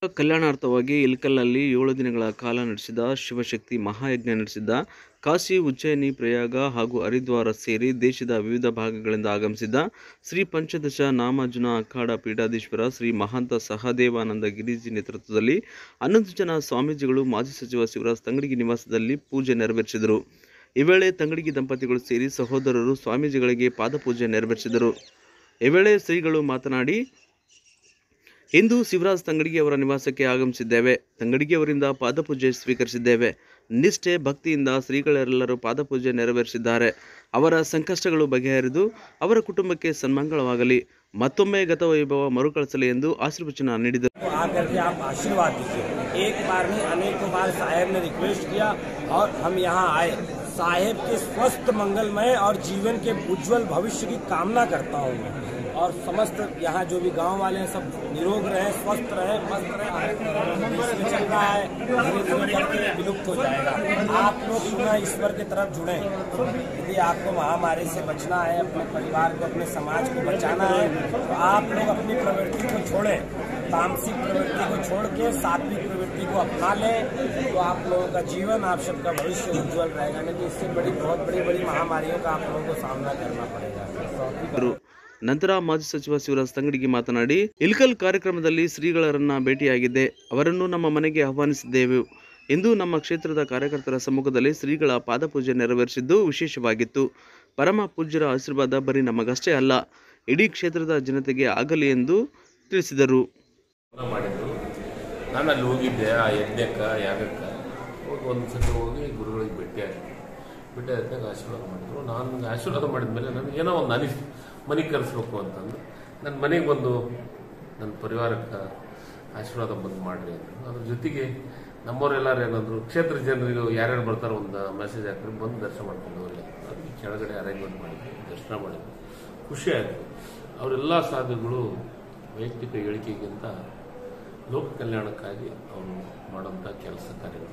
ಕಲ್ಯಾಣಾರ್ಥವಾಗಿ ಇಲ್ಕಲ್ನಲ್ಲಿ ಏಳು ದಿನಗಳ ಕಾಲ ನಡೆಸಿದ ಶಿವಶಕ್ತಿ ಮಹಾಯಜ್ಞ ನಡೆಸಿದ್ದ ಕಾಶಿ ಉಜ್ಜಯಿನಿ ಪ್ರಯಾಗ ಹಾಗೂ ಹರಿದ್ವಾರ ಸೇರಿ ದೇಶದ ವಿವಿಧ ಭಾಗಗಳಿಂದ ಆಗಮಿಸಿದ್ದ ಶ್ರೀ ಪಂಚದಶ ನಾಮಾರ್ಜುನ ಅಖಾಡ ಪೀಠಾಧೀಶ್ವರ ಶ್ರೀ ಮಹಾಂತ ಸಹದೇವಾನಂದ ಗಿರಿಜಿ ನೇತೃತ್ವದಲ್ಲಿ ಹನ್ನೊಂದು ಜನ ಸ್ವಾಮೀಜಿಗಳು ಮಾಜಿ ಸಚಿವ ಶಿವರಾಜ್ ತಂಗಡಿಗಿ ನಿವಾಸದಲ್ಲಿ ಪೂಜೆ ನೆರವೇರಿಸಿದರು ಈ ವೇಳೆ ತಂಗಡಿಗಿ ದಂಪತಿಗಳು ಸೇರಿ ಸಹೋದರರು ಸ್ವಾಮೀಜಿಗಳಿಗೆ ಪಾದಪೂಜೆ ನೆರವೇರಿಸಿದರು ಈ ವೇಳೆ ಶ್ರೀಗಳು ಮಾತನಾಡಿ ಇಂದು ಶಿವರಾಜ್ ತಂಗಡಿಗೆ ಅವರ ನಿವಾಸಕ್ಕೆ ಆಗಮಿಸಿದ್ದೇವೆ ತಂಗಡಿಗೆ ಅವರಿಂದ ಪಾದಪೂಜೆ ಸ್ವೀಕರಿಸಿದ್ದೇವೆ ನಿಷ್ಠೆ ಭಕ್ತಿಯಿಂದ ಶ್ರೀಗಳೆಲ್ಲರೂ ಪಾದಪೂಜೆ ನೆರವೇರಿಸಿದ್ದಾರೆ ಅವರ ಸಂಕಷ್ಟಗಳು ಬಗೆಹರಿದು ಅವರ ಕುಟುಂಬಕ್ಕೆ ಸನ್ಮಂಗಳವಾಗಲಿ ಮತ್ತೊಮ್ಮೆ ಗತವೈಭವ ಮರುಕಳಿಸಲಿ ಎಂದು ಆಶೀರ್ವಚನ ನೀಡಿದರು तो आकर के आप आशीर्वाद दीजिए एक बार नहीं अनेकों बार साहेब ने रिक्वेस्ट किया और हम यहाँ आए साहेब के स्वस्थ मंगलमय और जीवन के उज्जवल भविष्य की कामना करता हूँ मैं और समस्त यहाँ जो भी गांव वाले हैं सब निरोग रहे स्वस्थ रहे मस्त रहे इसमें चल रहा है धीरे धीरे करके विलुप्त हो जाएगा आप लोग पुनः ईश्वर की तरफ जुड़े यदि आपको महामारी से बचना है अपने परिवार को अपने समाज को बचाना है तो आप लोग अपनी प्रवृत्ति को छोड़ें तामसिक प्रवृत्ति को छोड़ के सात्विक प्रवृत्ति को अपना लें तो आप लोगों का जीवन आप सबका भविष्य उज्जवल रहेगा नहीं तो इससे बड़ी बहुत बड़ी बड़ी महामारियों का आप लोगों को सामना करना पड़ेगा ರು. ನಂತರ ಮಾಜಿ ಸಚಿವ ಶಿವರಾಜ್ ತಂಗಡಿಗೆ ಮಾತನಾಡಿ ಇಲ್ಕಲ್ ಕಾರ್ಯಕ್ರಮದಲ್ಲಿ ಶ್ರೀಗಳರನ್ನ ಭೇಟಿಯಾಗಿದ್ದೆ ಅವರನ್ನು ನಮ್ಮ ಮನೆಗೆ ಆಹ್ವಾನಿಸಿದ್ದೆವು ಇಂದು ನಮ್ಮ ಕ್ಷೇತ್ರದ ಕಾರ್ಯಕರ್ತರ ಸಮ್ಮುಖದಲ್ಲಿ ಶ್ರೀಗಳ ಪಾದಪೂಜೆ ನೆರವೇರಿಸಿದ್ದು ವಿಶೇಷವಾಗಿತ್ತು ಪರಮ ಪೂಜ್ಯರ ಆಶೀರ್ವಾದ ಬರೀ ನಮಗಷ್ಟೇ ಅಲ್ಲ ಇಡೀ ಕ್ಷೇತ್ರದ ಜನತೆಗೆ ಆಗಲಿ ಎಂದು ತಿಳಿಸಿದರು ಊಟ ಮಾಡಿದ್ರು ನಾನು ಅಲ್ಲಿ ಹೋಗಿದ್ದೆ ಆ ಯಜ್ಞಕ್ಕೆ ಯಾಗಕ್ಕೆ ಹೋಗಿ ಒಂದು ಸತಿ ಹೋಗಿ ಗುರುಗಳಿಗೆ ಭೇಟಿ ಆಗಿ ಭೇಟಿ ಆದಾಗ ಆಶೀರ್ವಾದ ಮಾಡಿದ್ರು ನಾನು ನನಗೆ ಆಶೀರ್ವಾದ ಮಾಡಿದ ಮೇಲೆ ನನಗೆ ಏನೋ ಒಂದು ಅನಿಸ್ತು ಮನೆಗೆ ಕರೆಸ್ಬೇಕು ಅಂತಂದು ನನ್ನ ಮನೆಗೆ ಬಂದು ನನ್ನ ಪರಿವಾರಕ್ಕೆ ಆಶೀರ್ವಾದ ಬಂದು ಮಾಡಿರಿ ಅಂತ ಅದ್ರ ಜೊತೆಗೆ ನಮ್ಮವರೆಲ್ಲರೂ ಏನಂದ್ರು ಕ್ಷೇತ್ರ ಜನರಿಗೆ ಯಾರ್ಯಾರು ಬರ್ತಾರೋ ಒಂದು ಮೆಸೇಜ್ ಹಾಕಿದ್ರೆ ಬಂದು ದರ್ಶನ ಮಾಡ್ಕೊಂಡು ಹೋಗ್ಲಿ ಅದಕ್ಕೆ ಕೆಳಗಡೆ ಅರೇಂಜ್ಮೆಂಟ್ ಮಾಡಿದ್ವಿ ದರ್ಶನ ಮಾಡಿದ್ವಿ ಖುಷಿ ಆಯಿತು ಅವರೆಲ್ಲ ಸಾಧುಗಳು ವೈಯಕ್ತಿಕ ಹೇಳಿಕೆಗಿಂತ ಲೋಕ ಕಲ್ಯಾಣಕ್ಕಾಗಿ ಅವರು ಮಾಡುವಂಥ ಕೆಲಸ ಕಾರ್ಯಗಳು